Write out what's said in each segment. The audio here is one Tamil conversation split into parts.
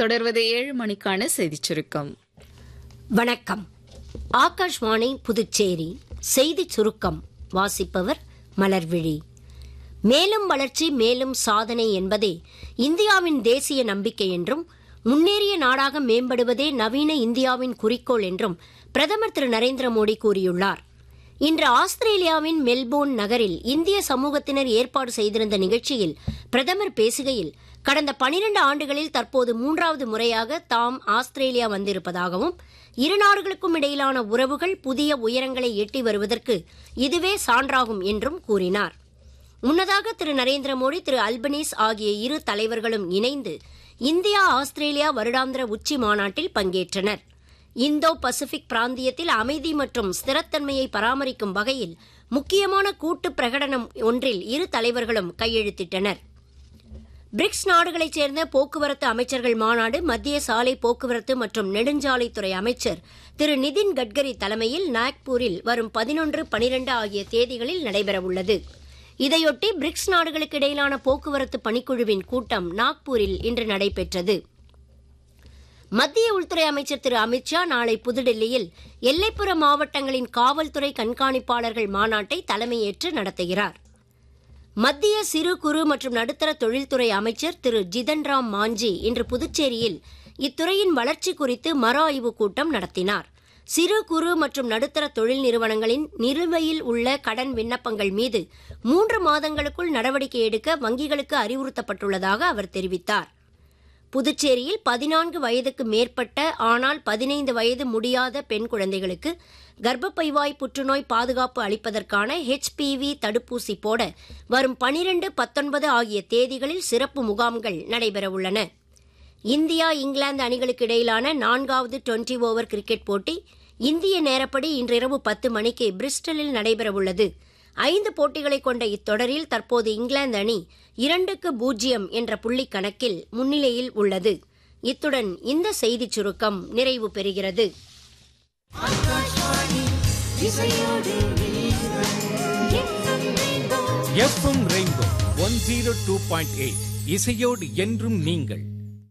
தொடர்வது ஏழு மணிக்கான செய்திச் சுருக்கம் வணக்கம் ஆகாஷ்வாணி புதுச்சேரி செய்திச் சுருக்கம் வாசிப்பவர் மலர்விழி மேலும் வளர்ச்சி மேலும் சாதனை என்பதே இந்தியாவின் தேசிய நம்பிக்கை என்றும் முன்னேறிய நாடாக மேம்படுவதே நவீன இந்தியாவின் குறிக்கோள் என்றும் பிரதமர் திரு நரேந்திர மோடி கூறியுள்ளார் இன்று ஆஸ்திரேலியாவின் மெல்போர்ன் நகரில் இந்திய சமூகத்தினர் ஏற்பாடு செய்திருந்த நிகழ்ச்சியில் பிரதமர் பேசுகையில் கடந்த பனிரண்டு ஆண்டுகளில் தற்போது மூன்றாவது முறையாக தாம் ஆஸ்திரேலியா வந்திருப்பதாகவும் இரு நாடுகளுக்கும் இடையிலான உறவுகள் புதிய உயரங்களை எட்டி வருவதற்கு இதுவே சான்றாகும் என்றும் கூறினார் முன்னதாக திரு நரேந்திர மோடி திரு அல்பனீஸ் ஆகிய இரு தலைவர்களும் இணைந்து இந்தியா ஆஸ்திரேலியா வருடாந்திர உச்சி மாநாட்டில் பங்கேற்றனர் இந்தோ பசிபிக் பிராந்தியத்தில் அமைதி மற்றும் ஸ்திரத்தன்மையை பராமரிக்கும் வகையில் முக்கியமான கூட்டு பிரகடனம் ஒன்றில் இரு தலைவர்களும் கையெழுத்திட்டனர் பிரிக்ஸ் நாடுகளைச் சேர்ந்த போக்குவரத்து அமைச்சர்கள் மாநாடு மத்திய சாலை போக்குவரத்து மற்றும் நெடுஞ்சாலைத்துறை அமைச்சர் திரு நிதின் கட்கரி தலைமையில் நாக்பூரில் வரும் பதினொன்று பனிரெண்டு ஆகிய தேதிகளில் நடைபெறவுள்ளது இதையொட்டி பிரிக்ஸ் நாடுகளுக்கு இடையிலான போக்குவரத்து பணிக்குழுவின் கூட்டம் நாக்பூரில் இன்று நடைபெற்றது மத்திய உள்துறை அமைச்சர் திரு அமித்ஷா நாளை புதுடெல்லியில் எல்லைப்புற மாவட்டங்களின் காவல்துறை கண்காணிப்பாளர்கள் மாநாட்டை தலைமையேற்று நடத்துகிறார் மத்திய சிறு குறு மற்றும் நடுத்தர தொழில்துறை அமைச்சர் திரு ஜிதன் ராம் மாஞ்சி இன்று புதுச்சேரியில் இத்துறையின் வளர்ச்சி குறித்து மறு ஆய்வுக் கூட்டம் நடத்தினார் சிறு குறு மற்றும் நடுத்தர தொழில் நிறுவனங்களின் நிலுவையில் உள்ள கடன் விண்ணப்பங்கள் மீது மூன்று மாதங்களுக்குள் நடவடிக்கை எடுக்க வங்கிகளுக்கு அறிவுறுத்தப்பட்டுள்ளதாக அவர் தெரிவித்தார் புதுச்சேரியில் பதினான்கு வயதுக்கு மேற்பட்ட ஆனால் பதினைந்து வயது முடியாத பெண் குழந்தைகளுக்கு கர்ப்பப்பைவாய் புற்றுநோய் பாதுகாப்பு அளிப்பதற்கான ஹெச்பிவி தடுப்பூசி போட வரும் பனிரெண்டு பத்தொன்பது ஆகிய தேதிகளில் சிறப்பு முகாம்கள் நடைபெறவுள்ளன இந்தியா இங்கிலாந்து அணிகளுக்கு இடையிலான நான்காவது டுவெண்டி ஓவர் கிரிக்கெட் போட்டி இந்திய நேரப்படி இன்றிரவு பத்து மணிக்கு பிரிஸ்டலில் நடைபெறவுள்ளது ஐந்து போட்டிகளை கொண்ட இத்தொடரில் தற்போது இங்கிலாந்து அணி இரண்டுக்கு பூஜ்ஜியம் என்ற புள்ளி கணக்கில் முன்னிலையில் உள்ளது இத்துடன் இந்த செய்திச் சுருக்கம் நிறைவு பெறுகிறது FM rainbow one zero two point eight இசையோடு என்றும் நீங்கள்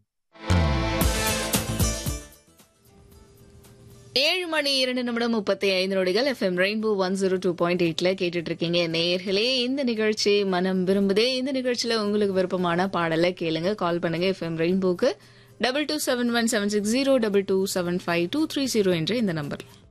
ஏழு மணி இரண்டு நிமிடம் முப்பத்தி ஐந்து நொடிகள் FM rainbow one zero two point எயிட்ல கேட்டுட்டு இருக்கீங்க நேயர்களே இந்த நிகழ்ச்சி மனம் விரும்புதே இந்த நிகழ்ச்சியில உங்களுக்கு விருப்பமான பாடலை கேளுங்க கால் பண்ணுங்க எஃப்எம் ரெயின்போக்கு double two seven one seven six zero double two seven five two three zero என்ற இந்த நம்பர்